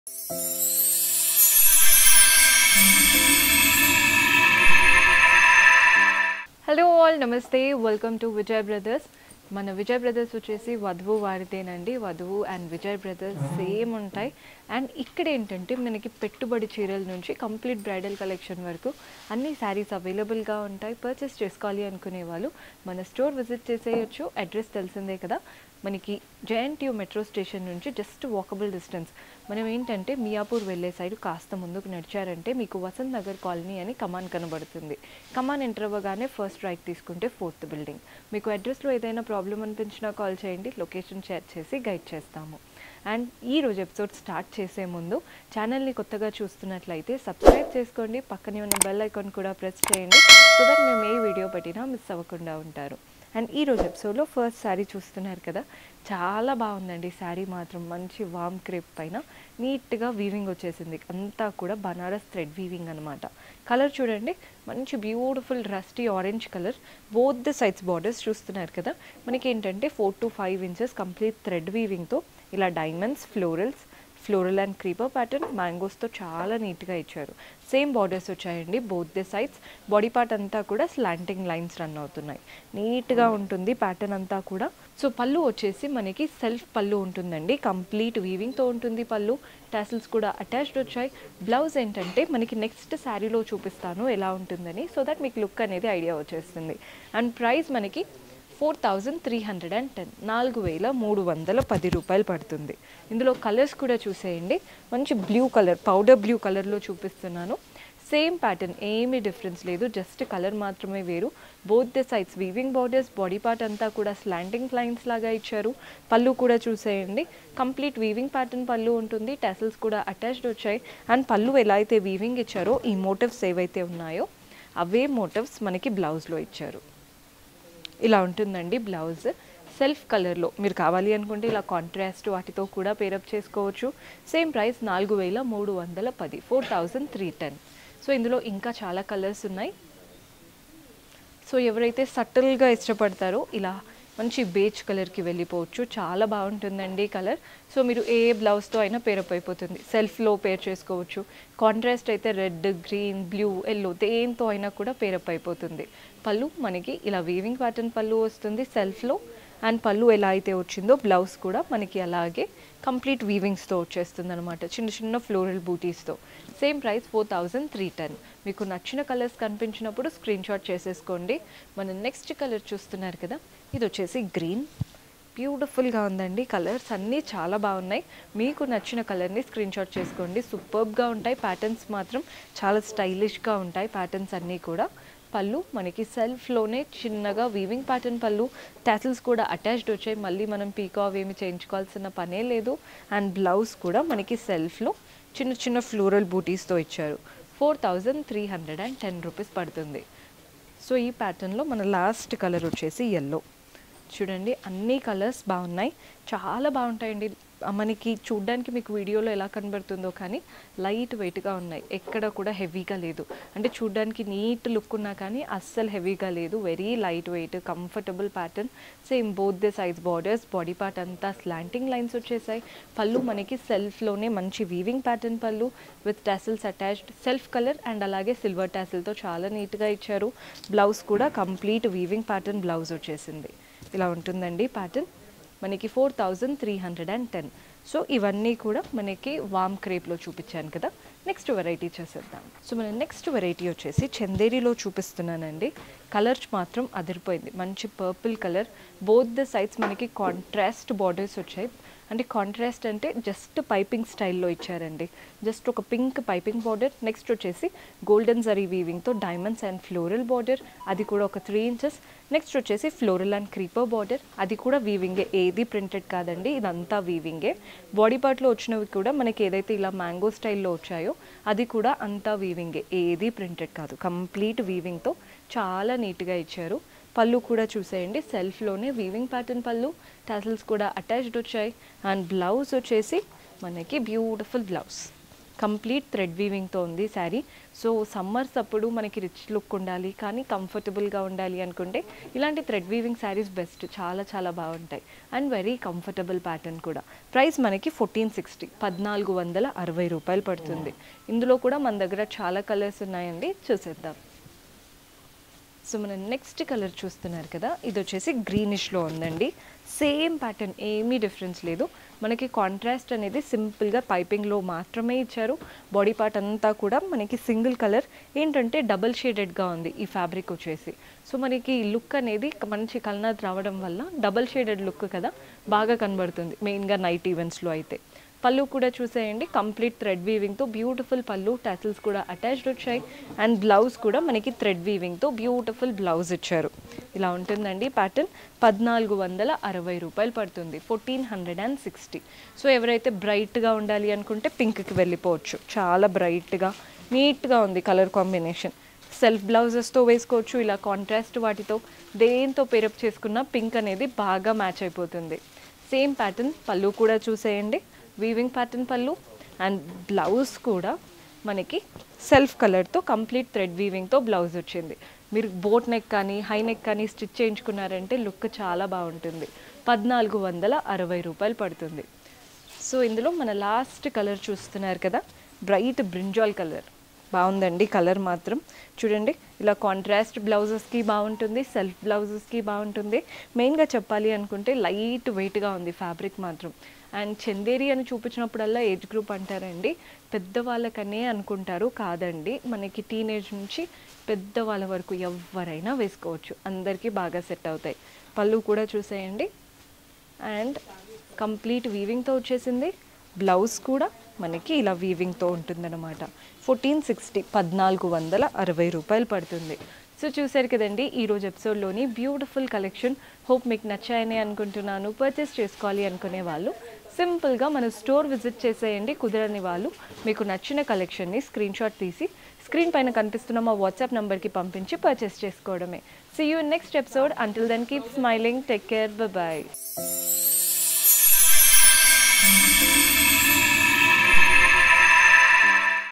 hello all namaste welcome to Vijay brothers మన Vijay brothers వచ్చేసి వధువు వారిదేనండి వధువు అండ్ విజయ్ బ్రదర్స్ సేమ్ ఉంటాయి అండ్ ఇక్కడ ఏంటంటే మనకి పెట్టుబడి చీరల నుంచి కంప్లీట్ బ్రైడల్ కలెక్షన్ వరకు అన్ని శారీస్ అవైలబుల్గా ఉంటాయి పర్చేస్ చేసుకోవాలి అనుకునే వాళ్ళు మన స్టోర్ విజిట్ చేసేయచ్చు అడ్రస్ తెలిసిందే కదా మనకి జేఎన్టీయూ మెట్రో స్టేషన్ నుంచి జస్ట్ వాకబుల్ డిస్టెన్స్ మనం ఏంటంటే మియాపూర్ వెళ్ళే సైడ్ కాస్త ముందుకు నడిచారంటే మీకు వసంత్ నగర్ కాలనీ అని కమాన్ కనబడుతుంది కమాన్ ఎంటర్ అవ్వగానే ఫస్ట్ రైట్ తీసుకుంటే ఫోర్త్ బిల్డింగ్ మీకు అడ్రస్లో ఏదైనా ప్రాబ్లం అనిపించినా కాల్ చేయండి లొకేషన్ షేర్ చేసి గైడ్ చేస్తాము అండ్ ఈ రోజు ఎపిసోడ్ స్టార్ట్ చేసే ముందు ఛానల్ని కొత్తగా చూస్తున్నట్లయితే సబ్స్క్రైబ్ చేసుకోండి పక్కనే ఉన్న బెల్ ఐకాన్ కూడా ప్రెస్ చేయండి సో దట్ మేము ఏ వీడియో పెట్టినా మిస్ అవ్వకుండా ఉంటారు అండ్ ఈ రోజు ఎపిసోడ్లో ఫస్ట్ శారీ చూస్తున్నారు కదా చాలా బాగుందండి శారీ మాత్రం మంచి వామ్ క్రేప్ పైన నీట్గా వీవింగ్ వచ్చేసింది అంతా కూడా బనారస్ థ్రెడ్ వీవింగ్ అనమాట కలర్ చూడండి మంచి beautiful rusty orange colour both the sides borders చూస్తున్నారు కదా మనకి ఏంటంటే four to five inches complete thread వీవింగ్తో ఇలా diamonds florals floral and creeper pattern మ్యాంగోస్తో చాలా నీట్గా ఇచ్చారు సేమ్ బార్డర్స్ వచ్చాయండి both the sides body part అంతా కూడా స్లాంటింగ్ లైన్స్ రన్ అవుతున్నాయి నీట్గా ఉంటుంది ప్యాటర్న్ అంతా కూడా సో పళ్ళు వచ్చేసి మనకి సెల్ఫ్ పళ్ళు ఉంటుందండి కంప్లీట్ వీవింగ్తో ఉంటుంది పళ్ళు టాసిల్స్ కూడా అటాచ్డ్ వచ్చాయి బ్లౌజ్ ఏంటంటే మనకి నెక్స్ట్ శారీలో చూపిస్తాను ఎలా ఉంటుందని సో దట్ మీకు లుక్ అనేది ఐడియా వచ్చేస్తుంది అండ్ ప్రైస్ మనకి four thousand three hundred and ten నాలుగు వేల మూడు వందల పది రూపాయలు పడుతుంది ఇందులో కలర్స్ కూడా చూసేయండి మంచి బ్లూ కలర్ పౌడర్ బ్లూ కలర్లో చూపిస్తున్నాను సేమ్ ప్యాటర్న్ ఏమీ డిఫరెన్స్ లేదు జస్ట్ కలర్ మాత్రమే వేరు both the sides weaving borders body part అంతా కూడా స్లాంటింగ్ లైన్స్ లాగా ఇచ్చారు పళ్ళు కూడా చూసేయండి కంప్లీట్ వీవింగ్ ప్యాటర్న్ పళ్ళు ఉంటుంది టెసల్స్ కూడా అటాచ్డ్ వచ్చాయి అండ్ పళ్ళు ఎలా అయితే వీవింగ్ ఇచ్చారో ఈ మోటివ్స్ ఏవైతే ఉన్నాయో అవే మోటివ్స్ మనకి బ్లౌజ్లో ఇచ్చారు ఇలా ఉంటుందండి బ్లౌజ్ సెల్ఫ్ కలర్లో మీరు కావాలి అనుకుంటే ఇలా కాంట్రాస్ట్ వాటితో కూడా పేరప్ చేసుకోవచ్చు సేమ్ ప్రైస్ నాలుగు వేల మూడు వందల పది four thousand three ten so ఇందులో ఇంకా చాలా కలర్స్ ఉన్నాయి సో ఎవరైతే సటిల్గా ఇష్టపడతారో ఇలా మంచి బేజ్ కలర్కి వెళ్ళిపోవచ్చు చాలా బాగుంటుందండి కలర్ సో మీరు ఏ బ్లౌజ్తో అయినా పేరప్ అయిపోతుంది సెల్ఫ్లో పేర్ చేసుకోవచ్చు కాంట్రాస్ట్ అయితే రెడ్ గ్రీన్ బ్లూ ఎల్లో దేంతో అయినా కూడా పేరప్ అయిపోతుంది పళ్ళు మనకి ఇలా వీవింగ్ ప్యాటర్న్ పళ్ళు వస్తుంది సెల్ఫ్లో అండ్ పళ్ళు ఎలా అయితే వచ్చిందో బ్లౌజ్ కూడా మనకి అలాగే కంప్లీట్ వీవింగ్స్తో వచ్చేస్తుంది అనమాట చిన్న చిన్న ఫ్లోరల్ బూటీస్తో same price four thousand three ten మీకు నచ్చిన కలర్స్ కనిపించినప్పుడు స్క్రీన్ షాట్ చేసేసుకోండి మన నెక్స్ట్ కలర్ చూస్తున్నారు కదా ఇది వచ్చేసి గ్రీన్ బ్యూటిఫుల్గా ఉందండి కలర్స్ అన్నీ చాలా బాగున్నాయి మీకు నచ్చిన కలర్ని స్క్రీన్ షాట్ చేసుకోండి సూపర్బ్గా ఉంటాయి ప్యాటర్న్స్ మాత్రం చాలా స్టైలిష్గా ఉంటాయి ప్యాటర్న్స్ అన్నీ కూడా పళ్ళు మనకి సెల్ఫ్లోనే చిన్నగా వీవింగ్ ప్యాటర్న్ పళ్ళు టాసిల్స్ కూడా అటాచ్డ్ వచ్చాయి మళ్ళీ మనం పీకా ఏమి చేయించుకోవాల్సిన పనే లేదు అండ్ బ్లౌజ్ కూడా మనకి సెల్ఫ్లో చిన్న చిన్న ఫ్లోరల్ బూటీస్తో ఇచ్చారు four thousand three hundred and ten rupees పడుతుంది సో ఈ ప్యాటర్న్లో మన లాస్ట్ కలర్ వచ్చేసి ఎల్లో చూడండి అన్ని కలర్స్ బాగున్నాయి చాలా బాగుంటాయండి మనకి చూడ్డానికి మీకు వీడియోలో ఎలా కనబడుతుందో కానీ లైట్ వెయిట్గా ఉన్నాయి ఎక్కడ కూడా హెవీగా లేదు అంటే చూడ్డానికి నీట్ లుక్ ఉన్నా కానీ అస్సలు హెవీగా లేదు very light weight comfortable pattern same both the size borders body part అంతా స్లాంటింగ్ లైన్స్ వచ్చేసాయి పళ్ళు మనకి సెల్ఫ్లోనే మంచి వీవింగ్ ప్యాటర్న్ పళ్ళు with tassels attached self colour and అలాగే సిల్వర్ టాసిల్తో చాలా నీట్గా ఇచ్చారు బ్లౌజ్ కూడా కంప్లీట్ వీవింగ్ ప్యాటర్న్ బ్లౌజ్ వచ్చేసింది ఇలా ఉంటుందండి ప్యాటర్న్ మనకి four thousand three hundred and ten so ఇవన్నీ కూడా మనకి వామ్ క్రేప్లో చూపించాను కదా నెక్స్ట్ వెరైటీ చేసేద్దాం సో మన నెక్స్ట్ వెరైటీ వచ్చేసి చందేరిలో చూపిస్తున్నానండి కలర్స్ మాత్రం అదిరిపోయింది మంచి purple colour both the sides మనకి కాంట్రాస్ట్ బార్డర్స్ వచ్చాయి అంటే కాంట్రాస్ట్ అంటే జస్ట్ పైపింగ్ స్టైల్లో ఇచ్చారండి జస్ట్ ఒక పింక్ పైపింగ్ బార్డర్ నెక్స్ట్ వచ్చేసి గోల్డెన్ జరీ వీవింగ్తో డైమండ్స్ అండ్ ఫ్లోరల్ బార్డర్ అది కూడా ఒక త్రీ ఇంచెస్ నెక్స్ట్ వచ్చేసి ఫ్లోరల్ అండ్ క్రీపర్ బార్డర్ అది కూడా వీవింగే ఏది ప్రింటెడ్ కాదండి ఇదంతా వీవింగే బాడీ పార్ట్లో వచ్చినవి కూడా మనకి ఏదైతే ఇలా మ్యాంగో స్టైల్లో వచ్చాయో అది కూడా అంతా వీవింగే ఏది ప్రింటెడ్ కాదు కంప్లీట్ వీవింగ్తో చాలా నీట్గా ఇచ్చారు పళ్ళు కూడా చూసేయండి సెల్ఫ్లోనే వీవింగ్ ప్యాటర్న్ పళ్ళు టాసిల్స్ కూడా అటాచ్డ్ వచ్చాయి అండ్ బ్లౌజ్ వచ్చేసి మనకి బ్యూటిఫుల్ బ్లౌజ్ కంప్లీట్ థ్రెడ్ వీవింగ్తో ఉంది శారీ సో సమ్మర్స్ అప్పుడు మనకి రిచ్ లుక్ ఉండాలి కానీ కంఫర్టబుల్గా ఉండాలి అనుకుంటే ఇలాంటి థ్రెడ్ వీవింగ్ శారీస్ బెస్ట్ చాలా చాలా బాగుంటాయి అండ్ వెరీ కంఫర్టబుల్ ప్యాటర్న్ కూడా ప్రైస్ మనకి ఫోర్టీన్ సిక్స్టీ పద్నాలుగు వందల అరవై రూపాయలు పడుతుంది ఇందులో కూడా మన దగ్గర చాలా కలర్స్ ఉన్నాయండి చూసేద్దాం సో మనం నెక్స్ట్ కలర్ చూస్తున్నారు కదా ఇది వచ్చేసి గ్రీనిష్లో ఉందండి సేమ్ ప్యాటర్న్ ఏమీ డిఫరెన్స్ లేదు మనకి కాంట్రాస్ట్ అనేది సింపుల్గా పైపింగ్లో మాత్రమే ఇచ్చారు బాడీ పార్ట్ అంతా కూడా మనకి సింగిల్ కలర్ ఏంటంటే డబల్ షేడెడ్గా ఉంది ఈ ఫ్యాబ్రిక్ వచ్చేసి సో మనకి లుక్ అనేది మంచి కలనాథ్ రావడం వల్ల డబల్ షేడెడ్ లుక్ కదా బాగా కనబడుతుంది మెయిన్గా నైట్ ఈవెంట్స్లో అయితే పళ్ళు కూడా చూసేయండి కంప్లీట్ థ్రెడ్ వీవింగ్తో బ్యూటిఫుల్ పళ్ళు టసిల్స్ కూడా అటాచ్డ్ వచ్చాయి అండ్ బ్లౌజ్ కూడా మనకి థ్రెడ్ వీవింగ్తో బ్యూటిఫుల్ బ్లౌజ్ ఇచ్చారు ఇలా ఉంటుందండి ప్యాటర్న్ పద్నాలుగు వందల అరవై రూపాయలు పడుతుంది fourteen hundred and sixty so ఎవరైతే బ్రైట్గా ఉండాలి అనుకుంటే పింక్కి వెళ్ళిపోవచ్చు చాలా బ్రైట్గా నీట్గా ఉంది కలర్ కాంబినేషన్ సెల్ఫ్ బ్లౌజెస్తో వేసుకోవచ్చు ఇలా కాంట్రాస్ట్ వాటితో దేంతో పేరప్ చేసుకున్న పింక్ అనేది బాగా మ్యాచ్ అయిపోతుంది సేమ్ ప్యాటర్న్ పళ్ళు కూడా చూసేయండి వీవింగ్ ప్యాటర్న్ పళ్ళు అండ్ బ్లౌజ్ కూడా మనకి సెల్ఫ్ కలర్తో కంప్లీట్ థ్రెడ్ వీవింగ్తో బ్లౌజ్ వచ్చింది మీరు బోట్ నెక్ కానీ హై నెక్ కానీ స్టిచ్ చేయించుకున్నారంటే లుక్ చాలా బాగుంటుంది పద్నాలుగు వందల అరవై రూపాయలు పడుతుంది సో ఇందులో మన లాస్ట్ కలర్ చూస్తున్నారు కదా బ్రైట్ బ్రింజాల్ కలర్ బాగుందండి కలర్ మాత్రం చూడండి ఇలా కాంట్రాస్ట్ బ్లౌజెస్కి బాగుంటుంది సెల్ఫ్ బ్లౌజెస్కి బాగుంటుంది మెయిన్గా చెప్పాలి అనుకుంటే లైట్ వెయిట్గా ఉంది ఫ్యాబ్రిక్ మాత్రం అండ్ చందేరి అని చూపించినప్పుడల్లా ఏజ్ గ్రూప్ అంటారండి పెద్దవాళ్ళకనే అనుకుంటారు కాదండి మనకి టీనేజ్ నుంచి పెద్దవాళ్ళ వరకు ఎవరైనా వేసుకోవచ్చు అందరికీ బాగా సెట్ అవుతాయి పళ్ళు కూడా చూసేయండి అండ్ కంప్లీట్ వీవింగ్తో వచ్చేసింది బ్లౌజ్ కూడా మనకి ఇలా వీవింగ్తో ఉంటుందన్నమాట ఫోర్టీన్ సిక్స్టీ పద్నాలుగు వందల అరవై రూపాయలు పడుతుంది సో చూశారు కదండి ఈరోజు ఎపిసోడ్లోని బ్యూటిఫుల్ కలెక్షన్ హోప్ మీకు నచ్చాయని అనుకుంటున్నాను పర్చేస్ చేసుకోవాలి అనుకునే వాళ్ళు సింపుల్గా మన స్టోర్ విజిట్ చేసేయండి కుదరని వాళ్ళు మీకు నచ్చిన కలెక్షన్ని స్క్రీన్ షాట్ తీసి స్క్రీన్ పైన కనిపిస్తున్న మా వాట్సాప్ నెంబర్కి పంపించి పర్చేస్ చేసుకోవడమే see you next episode until then keep smiling take care bye